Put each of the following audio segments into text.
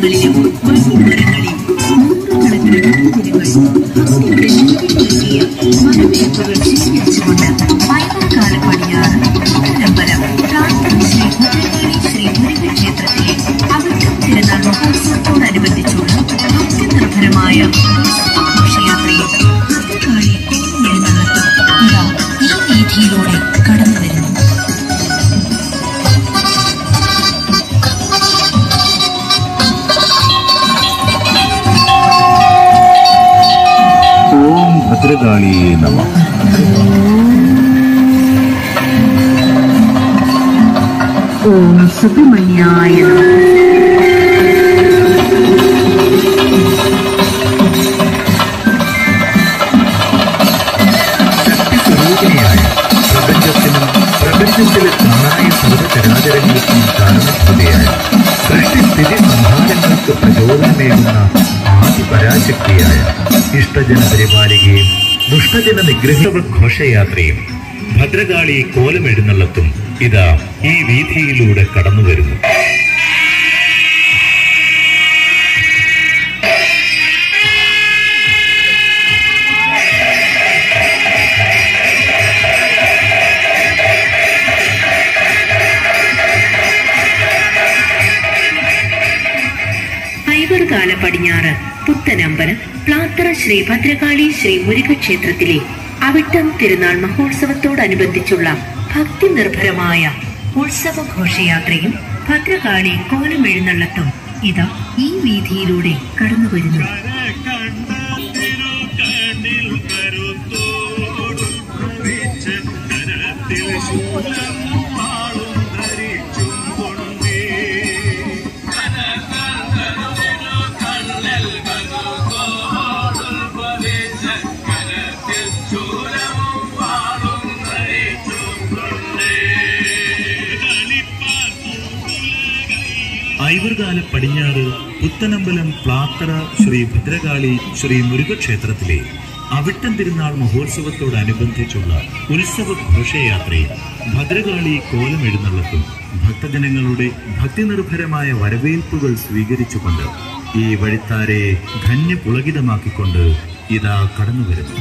വീഥികളിലും വഴിയോരങ്ങളിൽ നൂറുകണക്കിന് ഭക്തജനങ്ങൾ ഭക്തിയുടെ ശുചിപ്പെടുത്തിയ മതവേപ്പുകൾ സ്വീകരിച്ചുകൊണ്ട് വൈകുന്നകാല പടിഞ്ഞാറ് പത്തനംബരം പ്രാർത്ഥന ശ്രീ ഭദ്രകാളി ശ്രീ മുരുകൻ ക്ഷേത്രത്തിലെ അവിട്ടം തിരുനാൾ മഹോത്സവത്തോടനുബന്ധിച്ചുള്ള ഭക്തിനിർഭരമായ ഘോഷയാത്രയും ഭദ്രകാളി എഴുന്നള്ളത്തും ഇതാ ഈ വീഥിയിലൂടെ കടന്നു വരുന്നു ഓം ഭദ്രകാളിയേ നമ ഓം സുബ്രഹ്മണ്യായ നമഃ സ്വരൂപിണിയായ പ്രപഞ്ചത്തിനും പ്രപഞ്ചത്തിലെ കാണായ സർവചരാചരങ്ങൾക്കും കാരണഭൂതയായ സൃഷ്ടിസ്ഥിതി സംഹാരങ്ങൾക്ക് പ്രചോദനമേകുന്ന ആദിപരാശക്തിയായ ഇഷ്ടജന പരിപാലികയും ദുഷ്ടജന നിഗ്രഹവ ഘോഷയാത്രയും ഭദ്രകാളി കോലമെഴുന്നള്ളത്തും ഇതാ ഈ വീഥിയിലൂടെ കടന്നു വരുന്നു ഐവർകാല പടിഞ്ഞാറ് പുത്തനമ്പലം പ്ലാത്തറ ശ്രീ ഭദ്രകാളി ശ്രീ മുരുക ക്ഷേത്രത്തിലെ അവിട്ടം തിരുനാൾ മഹോത്സവത്തോടനുബന്ധിച്ചുള്ള ഭക്തി നിർഭരമായ ഉത്സവ ഘോഷയാത്രയും ഭദ്രകാളി കോലമെഴുന്നള്ളത്തും ഇതാ ഈ വീതിയിലൂടെ കടന്നുവരുന്നു ഐവർകാല പടിഞ്ഞാറ് പുത്തനമ്പലം പ്ലാത്തറ ശ്രീ ഭദ്രകാളി ശ്രീ മുരുകക്ഷേത്രത്തിലെ അവിട്ടം തിരുനാൾ മഹോത്സവത്തോടനുബന്ധിച്ചുള്ള ഉത്സവ ഘോഷയാത്രയും ഭദ്രകാളി കോലമെഴുന്നള്ളത്തും ഭക്തജനങ്ങളുടെ ഭക്തിനിർഭരമായ വരവേൽപ്പുകൾ സ്വീകരിച്ചുകൊണ്ട് ഈ വഴിത്താരെ ധന്യപുളകിതമാക്കിക്കൊണ്ട് ഇതാ കടന്നുവരുന്നു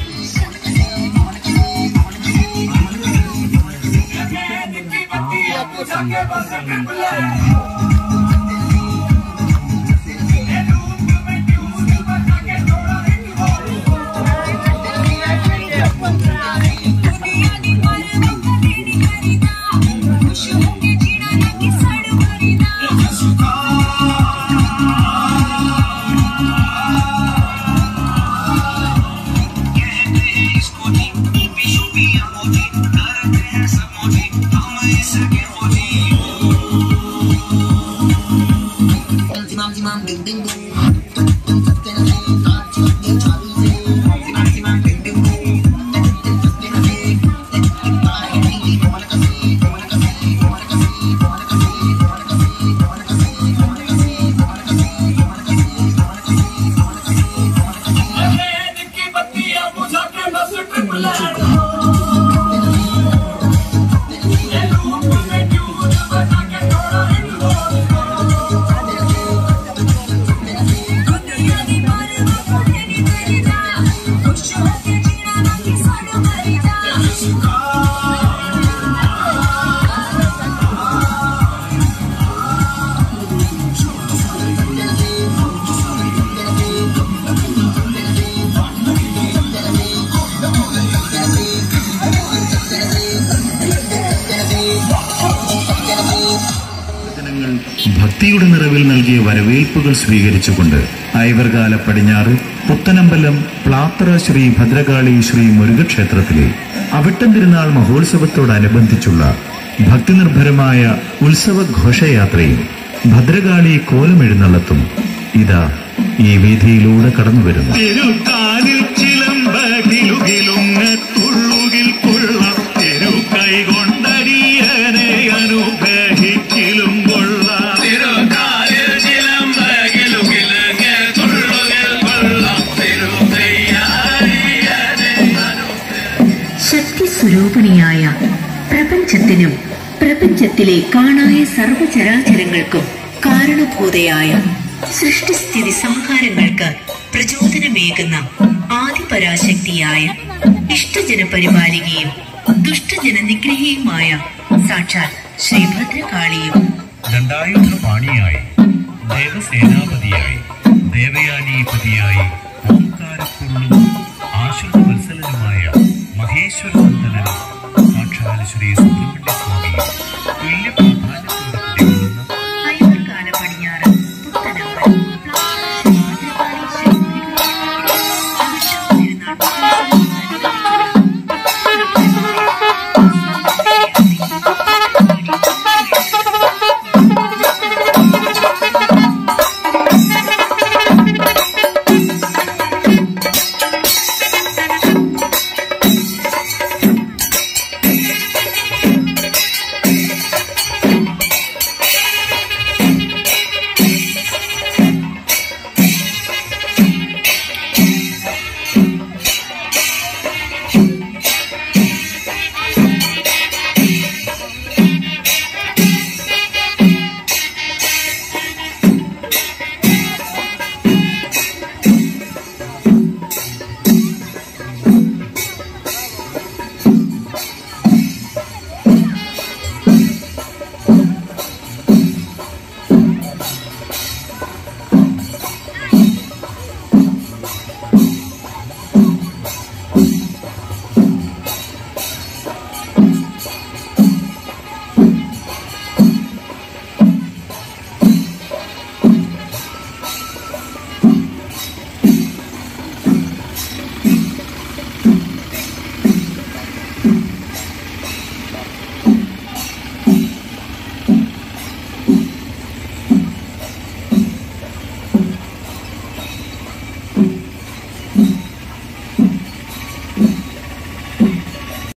ജനങ്ങൾ ഭക്തിയുടെ നിറവിൽ നൽകിയ വരവേൽപ്പുകൾ സ്വീകരിച്ചുകൊണ്ട് ഐവർകാല പടിഞ്ഞാറ് പുത്തനമ്പലം പ്ലാത്തറ ശ്രീ ഭദ്രകാളി ശ്രീ മുരുകക്ഷേത്രത്തിലെ അവിട്ടം തിരുനാൾ മഹോത്സവത്തോടനുബന്ധിച്ചുള്ള ഭക്തിനിർഭരമായ ഉത്സവ ഘോഷയാത്രയും ഭദ്രകാളി കോലമെഴുന്നള്ളത്തും ഇതാ ഈ വീതിയിലൂടെ കടന്നുവരുന്നു തിരുക്കാലിൽ ചിലമ്പകിലുകിലുങ്ങ തുള്ളുകിൽ കൊള്ളാം തിരുക്കൈ കൊണ്ടരിയനെ അനുഗ്രഹിക്കിലും കൊള്ളാം തിരുക്കാലിൽ ചിലമ്പകിലുകിലുങ്ങ തുള്ളുകിൽ കൊള്ളാം തിരുക്കൈയാരിയനെ ശക്തി സ്വരൂപിണിയായ പ്രപഞ്ചത്തിനും പ്രപഞ്ചത്തിലെ കാണായ സർവചരാചരങ്ങൾക്കും കാരണഭൂതയായ സൃഷ്ടിസ്ഥിതി സംഹാരങ്ങൾക്ക് പ്രചോദനമേകുന്ന ആദിപരാശക്തിയായ ഇഷ്ടജന പരിപാലികയും ദുഷ്ടജന നിഗ്രഹിയുമായ സാക്ഷാൽ ശ്രീഭദ്രകാളിയും ദണ്ഡായുധപാണിയായി ദേവസേനാപതിയായി ദേവയാനീപതിയായി ഓംകാരപ്പൊരുളും ആശ്രിത വത്സലനുമായ മഹേശ്വരനന്ദനൻ സാക്ഷാൽ ശ്രീ സുബ്രഹ്മണ്യ സ്വാമിയും തുല്യ